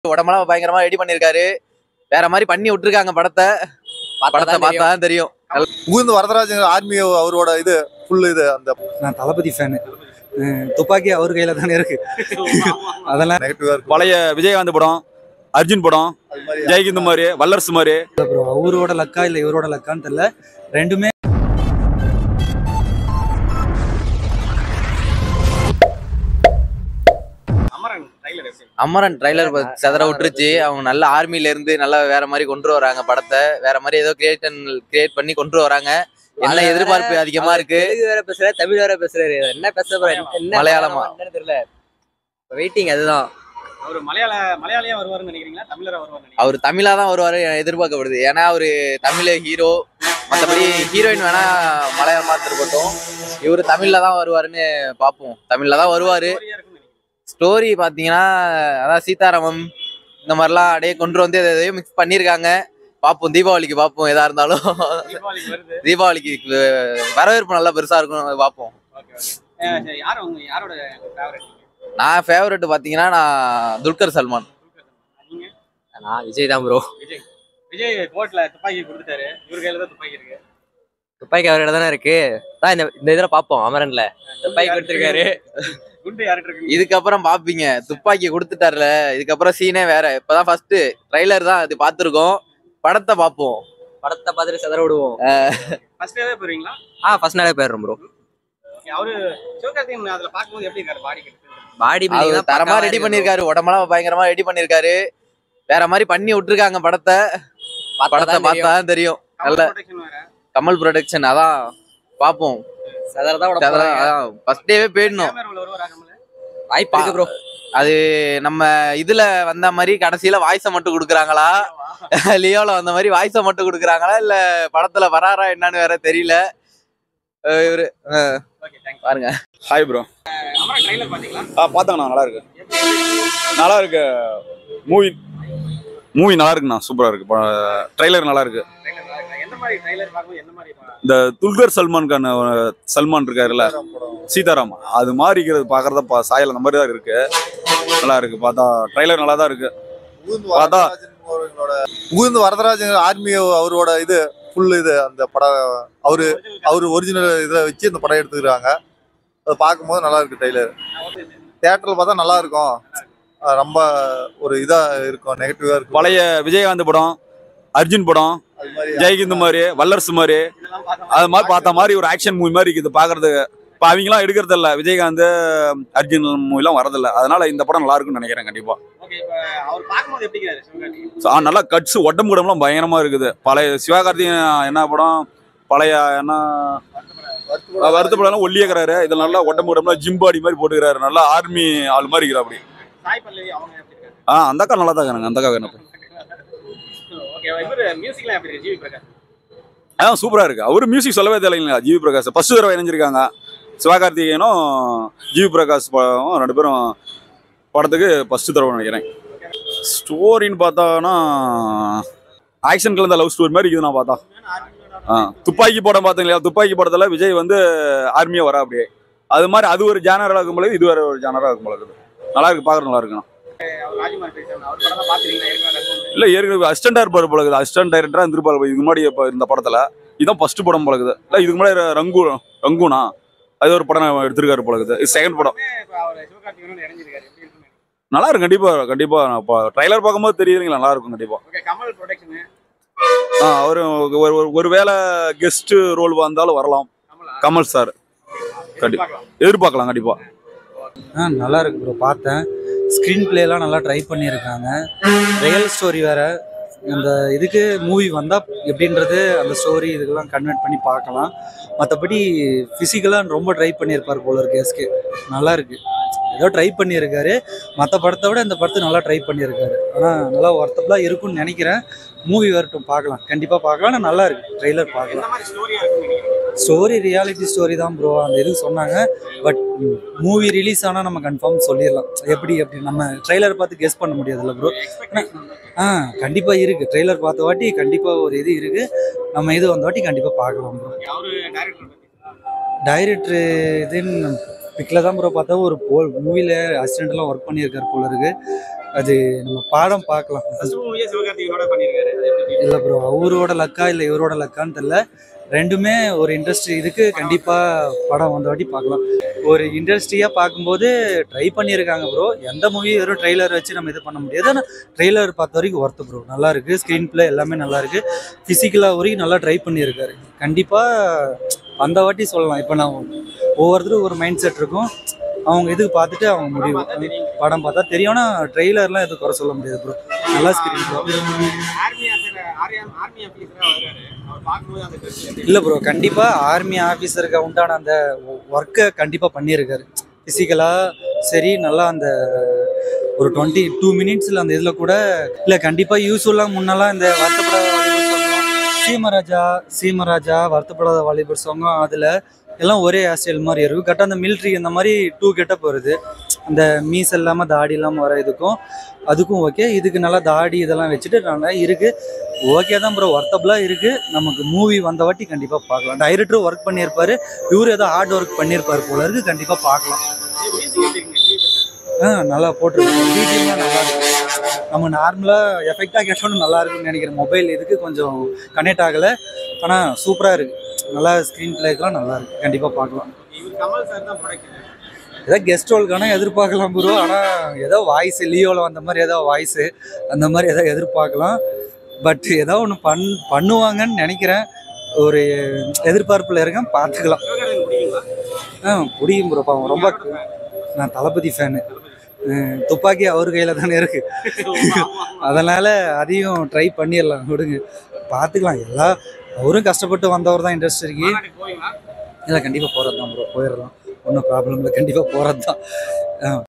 உடம்பெல்லாம் பயங்கரமா ரெடி பண்ணிருக்காரு வேற மாதிரி பண்ணி விட்டுருக்காங்க படத்தை படத்தை பார்த்தா தான் தெரியும் முகுந்த் வரதராஜன் ஆர்மி அவரோட இது ஃபுல் இது அந்த நான் தளபதி ஃபேனு துப்பாக்கி அவர் கையில தானே இருக்கு அதெல்லாம் நெகட்டிவா இருக்கும் பழைய விஜயகாந்த் படம் அர்ஜுன் படம் அது மாதிரி ஜெயகிந்த் மாதிரி வல்லரசு மாதிரி ப்ரோ அவரோட லக்கா இல்ல இவரோட லக்கான்னு தெரியல ரெண்டுமே அமரன் ட்ரைலர் செதற விட்டுருச்சு அவங்க நல்ல ஆர்மில இருந்து நல்லா வேற மாதிரி கொண்டு வராங்க படத்தை வேற மாதிரி ஏதோ கிரியேட் கிரியேட் பண்ணி கொண்டு வராங்க என்ன எதிர்பார்ப்பு அதிகமா இருக்கு தெலுங்கு வேற பேசுறாரு தமிழ் வேற பேசுறாரு என்ன பேச போறாரு என்ன மலையாளமா? என்னன்னு தெரியல வெயிட்டிங் அதுதான் அவர் மலையாள மலையாளியா வருவாருன்னு நினைக்கிறீங்களா தமிழரா வருவாருன்னு அவர் தமிழா தான் வருவாரு எதிர்பார்க்கப்படுது ஏன்னா அவரு தமிழ் ஹீரோ மற்றபடி ஹீரோயின் வேணா மலையாளமா இருக்கட்டும் இவரு தமிழ்ல தான் வருவாருன்னு பார்ப்போம் தமிழ்ல தான் வருவாரு ஸ்டோரியா இருக்கும்னு நினைக்கிறேன். ஸ்டோரி பாத்தீங்கன்னா அதான் சீதாராமம் இந்த மாதிரிலாம் அப்படியே கொண்டு வந்து எதை எதையோ மிக்ஸ் பண்ணியிருக்காங்க பார்ப்போம் தீபாவளிக்கு பார்ப்போம் எதா இருந்தாலும் தீபாவளிக்கு வருது தீபாவளிக்கு அஹ், வரவேற்பு நல்லா பெருசா இருக்கும் பார்ப்போம் ஓகே சரி யார் உங்க யாரோட ஃபேவரட் நான் ஃபேவரட் பாத்தீங்கன்னா நான் துல்கர் சல்மான் நீங்க நான் விஜய் தான் ப்ரோ விஜய் விஜய் கோர்ட்ல துப்பாக்கி கொடுத்துட்டாரு இவர் கையில தான் துப்பாக்கி இருக்கு துப்பாக்கி அவரோட தானே இருக்கு தான் இந்த இந்த இதுல பாப்போம் அமரன்ல துப்பாக்கி கொடுத்துருக்காரு குண்டு யார்கிட்ட இருக்கு இதுக்கப்புறம் பாப்பீங்க துப்பாக்கி கொடுத்துட்டார்ல இதுக்கப்புறம் சீனே வேற இப்பதான் ஃபர்ஸ்ட் ட்ரைலர் தான் அது பார்த்துருக்கோம் படத்தை பார்ப்போம் படத்தை பார்த்துட்டு செதற விடுவோம் ஃபர்ஸ்ட் டேவே போறீங்களா ஆ ஃபர்ஸ்ட் நாளே போயிடுறோம் ப்ரோ அவரு சிவகார்த்திகேயன் அதுல பாக்கும்போது எப்படி இருக்காரு பாடி கட்டு பாடி அவர் தரமா ரெடி பண்ணிருக்காரு உடம்பெல்லாம் பயங்கரமா ரெடி பண்ணிருக்காரு வேற மாதிரி பண்ணி விட்டுருக்காங்க படத்தை படத்தை பார்த்தா தான் தெரியும் நல்ல ப்ரொடெக்ஷன் வேற கமல் ப்ரொடக்ஷன் அதான் பார்ப்போம் செதறதான் விட போறாங்க. ஃபர்ஸ்ட் டேவே போயிடணும் கேமரால வருவாரா கமல் வாய்ப்பு இருக்கு ப்ரோ அது நம்ம இதுல வந்த மாதிரி கடைசியில வாய்ஸை மட்டும் கொடுக்குறாங்களா லியோல வந்த மாதிரி வாய்ஸை மட்டும் கொடுக்குறாங்களா இல்ல படத்துல வராரா என்னன்னு வேற தெரியல அஹ் இவரு அஹ் ஓகே தேங்க்ஸ் பாருங்க ஹாய் ப்ரோ அமரன் ட்ரைலர் பாத்தீங்களா ஆ பார்த்தாங்கண்ணா நல்லா இருக்கு நல்லா இருக்கு மூவி மூவி நல்லா இருக்குண்ணா சூப்பராக இருக்கு ட்ரைலர் நல்லா இருக்கு ட்ரைலர் எந்த மாதிரி ட்ரைலர் பார்க்கும்போது எந்த மாதிரி பா- இந்த துல்கர் சல்மான் கான் அஹ், சல்மான் இருக்காருல்ல சீதாராம் அது மாதிரி இருக்கிறது பார்க்கறத பா சாயல் அந்த மாதிரி தான் இருக்கு நல்லா இருக்கு பார்த்தா ட்ரைலர் நல்லா தான் இருக்கு முகுந்த் பார்த்தா- வரதராஜன் அவர்களோட முகுந்த் வரதராஜன் ஆர்மி அவரோட இது ஃபுல் இது அந்த படம் அவரு அவரு ஒரிஜினல் இதில் வச்சு இந்த படம் எடுத்துக்கிறாங்க அதை பார்க்கும்போது நல்லா இருக்கு ட்ரெய்லர் தியேட்டர்ல பார்த்தா நல்லா இருக்கும் அஹ் ரொம்ப ஒரு இதா இருக்கும் நெகட்டிவா இருக்கும் பழைய விஜயகாந்த் படம் அர்ஜுன் படம் அது மாதிரி ஜெயகிந்த் மாதிரி வல்லரசு மாதிரி இதெல்லாம் பார்த்தா அது மாதிரி பார்த்த மாதிரி ஒரு ஆக்ஷன் மூவி மாதிரி இருக்குது பார்க்கறதுக்கு இப்போ அவங்களாம் எடுக்கிறது இல்ல விஜயகாந்த் அர்ஜுன் மூவிலாம் வரதில்ல அதனால இந்த படம் நல்லா இருக்கும்னு நினைக்கிறேன் கண்டிப்பா ஓகே இப்போ அவர் பார்க்கும்போது எப்படி இருக்காரு சிவகார்த்திகேயன் So, ஆ, நல்லா கட்ஸ் உடம்பு உடம்புலாம் பயங்கரமா இருக்குது பழைய சிவகார்த்திகேயன் என்ன படம் பழைய என்ன வருத்தப்படலாம் ஒல்லியக்கிறாரு இதில் நல்லா உடம்பு உடம்புலாம் ஜிம் பாடி மாதிரி போட்டுக்கிறாரு நல்லா ஆர்மி ஆள் மாதிரி இருக்கிற அப்படி சாய் பல்லவி அவங்க எப்படி இருக்காரு ஆ அந்த அக்கா நல்லா தான் இருக்காங்க அந்த அக்கா என்ன ஓகே இவரு மியூசிக்லாம் எப்படி இருக்கு ஜிவி பிரகாஷ் ஆ சூப்பரா இருக்கு அவரு மியூசிக் சொல்லவே தெரியலைங்களா ஜிவி பிரகாஷ் ஃபர்ஸ்ட் தடவை இணைஞ்சிருக்காங்க சிவகார்த்திகேயனும் ஜிவி பிரகாஷ் படம் ரெண்டு பேரும் படத்துக்கு ஃபர்ஸ்ட் தடவை நினைக்கிறேன் ஸ்டோரின்னு பார்த்தானா ஆக்ஷன் கலந்த லவ் ஸ்டோரி மாதிரி இருக்குது நான் பார்த்தா ஆ துப்பாக்கி படம் பார்த்தீங்களா துப்பாக்கி படத்துல விஜய் வந்து ஆர்மியா வரா அப்படியே அது மாதிரி அது ஒரு ஜானரா இருக்கும் பொழுது இது வேற ஒரு ஜானரா இருக்கும் பொழுது நல்லா இருக்கு பார்க்க நல்லா இருக்குண்ணா அவர் ராஜ்குமார் பேசுறாரு அவர் படம் தான் பாத்துறீங்களா ஏற்கனவே இல்ல ஏற்கனவே அசிஸ்டன்ட் இருப்பாரு போலகுது அசிஸ்டன்ட் டைரக்டரா இருந்திருப்பாரு இதுக்கு முன்னாடி இப்ப இந்த படத்துல இதான் ஃபர்ஸ்ட் படம் போலகுது இல்ல இதுக்கு முன்னாடி ரங்கு ரங்குனா அது ஒரு படம் எடுத்திருக்காரு போலகுது இது செகண்ட் படம் இப்போ அவர் சிவகார்த்திகேயன் இணைஞ்சிருக்காரு எப்படி இருக்குன்னு நல்லா இருக்கும் கண்டிப்பா கண்டிப்பா நான் இப்போ ட்ரைலர் பார்க்கும்போது தெரியுதுங்களா நல்லா இருக்கும் கண்டிப்பா ஓகே கமல் ப்ரொடக்ஷன் ஆ அவரு ஒரு ஒரு- ஒருவேளை கெஸ்ட் ரோல் வந்தாலும் வரலாம் கமலா கமல் சார் கண்டி- பார்க்கலாம் எதிர்பார்க்கலாம் கண்டிப்பா ஆ நல்லா இருக்கு ப்ரோ பார்த்தேன் ஸ்க்ரீன் பிளேலாம் நல்லா ட்ரை பண்ணியிருக்காங்க ரியல் ஸ்டோரி வேற அந்த இதுக்கு மூவி வந்தால் எப்படின்றது அந்த ஸ்டோரி இதுக்கெல்லாம் கன்வெர்ட் பண்ணி பார்க்கலாம் மற்றபடி ஃபிசிக்கலாக ரொம்ப ட்ரை பண்ணியிருப்பார் போல இருக்கு எஸ்கே நல்லா இருக்கு ஏதோ ட்ரை பண்ணியிருக்காரு மற்ற படத்தை விட இந்த படத்தை நல்லா ட்ரை பண்ணியிருக்காரு ஆனால் நல்லா ஒர்த்தபுளாக இருக்கும்னு நினைக்கிறேன் மூவி வரட்டும் பார்க்கலாம் கண்டிப்பாக பார்க்கலாம் ஆனால் நல்லா இருக்கு ட்ரெய்லர் பார்க்கலாம் எந்த மாதிரி ஸ்டோரியா இருக்குன்னு நினைக்கிறீங்க ஸ்டோரி ரியாலிட்டி ஸ்டோரி தான் ப்ரோ அந்த இது சொன்னாங்க பட் மூவி ரிலீஸ் ஆனால் நம்ம கன்ஃபார்ம் சொல்லிடலாம் எப்படி அப்படி நம்ம ட்ரெய்லர் பார்த்து கெஸ் பண்ண முடியாதுல்ல ப்ரோ எக்ஸ்பெக்டேஷன் ஆ கண்டிப்பாக இருக்குது ட்ரெய்லர் பார்த்த வாட்டி கண்டிப்பாக ஒரு இது இருக்குது நம்ம இது வந்த வாட்டி கண்டிப்பாக பார்க்கலாம் ப்ரோ அவரு டைரக்டர் பத்தி டைரக்டர் இதுன்னு பிக்கில் தான் ப்ரோ பார்த்தா ஒரு போ மூவியில் அசிஸ்டண்ட்லாம் ஒர்க் பண்ணியிருக்காரு போல இருக்கு அது நம்ம பாடம் பார்க்கலாம் ஃபர்ஸ்ட் மூவியே சிவகார்த்திகேயனோட பண்ணியிருக்காரு அது எப்படி feel இல்லை ப்ரோ அவரோட லக்கா இல்லை இவரோட லக்கான்னு தெரியல ரெண்டுமே ஒரு இண்டஸ்ட்ரி இதுக்கு கண்டிப்பாக படம் வந்த வாட்டி பார்க்கலாம் ஒரு இண்டஸ்ட்ரியாக பார்க்கும்போது ட்ரை பண்ணியிருக்காங்க ப்ரோ எந்த மூவி வெறும் ட்ரெய்லர் வச்சு நம்ம இது பண்ண முடியாது ஆனால் ட்ரெய்லர் பார்த்த வரைக்கும் ஒர்த்து ப்ரோ நல்லா இருக்கு ஸ்க்ரீன் பிளே எல்லாமே நல்லா இருக்கு ஃபிசிக்கலாக வரைக்கும் நல்லா ட்ரை பண்ணியிருக்காரு கண்டிப்பாக அந்த வாட்டி சொல்லலாம் இப்போ நான் ஒவ்வொருத்தரும் ஒரு மைண்ட் செட் இருக்கும் அவங்க இதுக்கு பார்த்துட்டு அவங்க முடிவு படம் பார்த்தா தெரியும் ஆனால் ட்ரெய்லர்லாம் எதுவும் குறை சொல்ல முடியாது ப்ரோ நல்லா screen bro army army army ஆஃபீஸரா வருவாரு அவர் பார்க்கும்போது அந்த dress எப்படி இல்லை ப்ரோ கண்டிப்பாக ஆர்மி ஆஃபீஸருக்கு உண்டான அந்த ஒர்க்கை கண்டிப்பாக பண்ணியிருக்காரு ஃபிசிக்கலாக சரி நல்லா அந்த ஒரு டுவெண்ட்டி டூ மினிட்ஸில் அந்த இதில் கூட இல்லை கண்டிப்பாக யூஸ்ஃபுல்லாக முன்னெல்லாம் இந்த வருத்தப்படாத வாலிபர் சங்கம் சீமராஜா சீமராஜா வருத்தப்படாத வாலிபர் சங்கம் அதில் எல்லாம் ஒரே ஹேர் ஸ்டைல் மாதிரி இருக்கும் கரெக்டாக அந்த மிலிட்ரி இந்த மாதிரி டூ கெட்டப் வருது அந்த மீஸ் இல்லாமல் தாடி இல்லாமல் வர இதுக்கும் அதுக்கும் ஓகே இதுக்கு நல்லா தாடி இதெல்லாம் வச்சுட்டு நல்லா இருக்குது ஓகே தான் ப்ரோ ஒர்த்தபுளாக இருக்குது நமக்கு மூவி வந்த வாட்டி கண்டிப்பாக பார்க்கலாம் டைரக்டரும் ஒர்க் பண்ணியிருப்பாரு இவரு ஏதோ ஹார்ட் ஒர்க் பண்ணியிருப்பாரு போல இருக்கு கண்டிப்பாக பார்க்கலாம் மியூசிக் எப்படி இருக்குங்க ஆ நல்லா போட்டிருக்கோம் பிஜிஎம்லாம் நல்லா இருக்கு நம்ம நார்மலாக எஃபெக்டாக கேட்டோன்னு நல்லா இருக்குன்னு நினைக்கிறேன் மொபைல் இதுக்கு கொஞ்சம் கனெக்ட் ஆகலை ஆனால் சூப்பராக இருக்குது நல்லா ஸ்க்ரீன் பிளேக்கெலாம் நல்லா இருக்கு கண்டிப்பாக பார்க்கலாம் இவர் கமல் சார் தான் ப்ரொடக்ஷன் ஏதோ கெஸ்ட் ரோல்க்கான எதிர்பார்க்கலாம் ப்ரோ ஆனால் ஏதோ வாய்ஸ் லியோவில் வந்த மாதிரி ஏதோ வாய்ஸு அந்த மாதிரி ஏதோ எதிர்பார்க்கலாம் பட் ஏதோ ஒன்று பண் பண்ணுவாங்கன்னு நினைக்கிறேன் ஒரு எதிர்பார்ப்பில் இருக்கேன் பார்த்துக்கலாம் சிவகார்த்திகேயன் பிடிக்குங்களா ஆ பிடிக்கும் ப்ரோ பாவம் ரொம்ப நான் தளபதி ஃபேனு துப்பாக்கி அவர் கையில் தானே இருக்கு அதனால அதையும் ட்ரை பண்ணிடலாம் விடுங்க பார்த்துக்கலாம் எல்லா அவரும் கஷ்டப்பட்டு வந்தவர் தான் இண்டஸ்ட்ரிக்கு மாநாட்டுக்கு போவீங்களா இல்லை கண்டிப்பாக போகிறது தான் ப்ரோ போயிடலாம் ஒன்றும் ப்ராப்ளம் இல்லை கண்டிப்பாக போகிறது தான்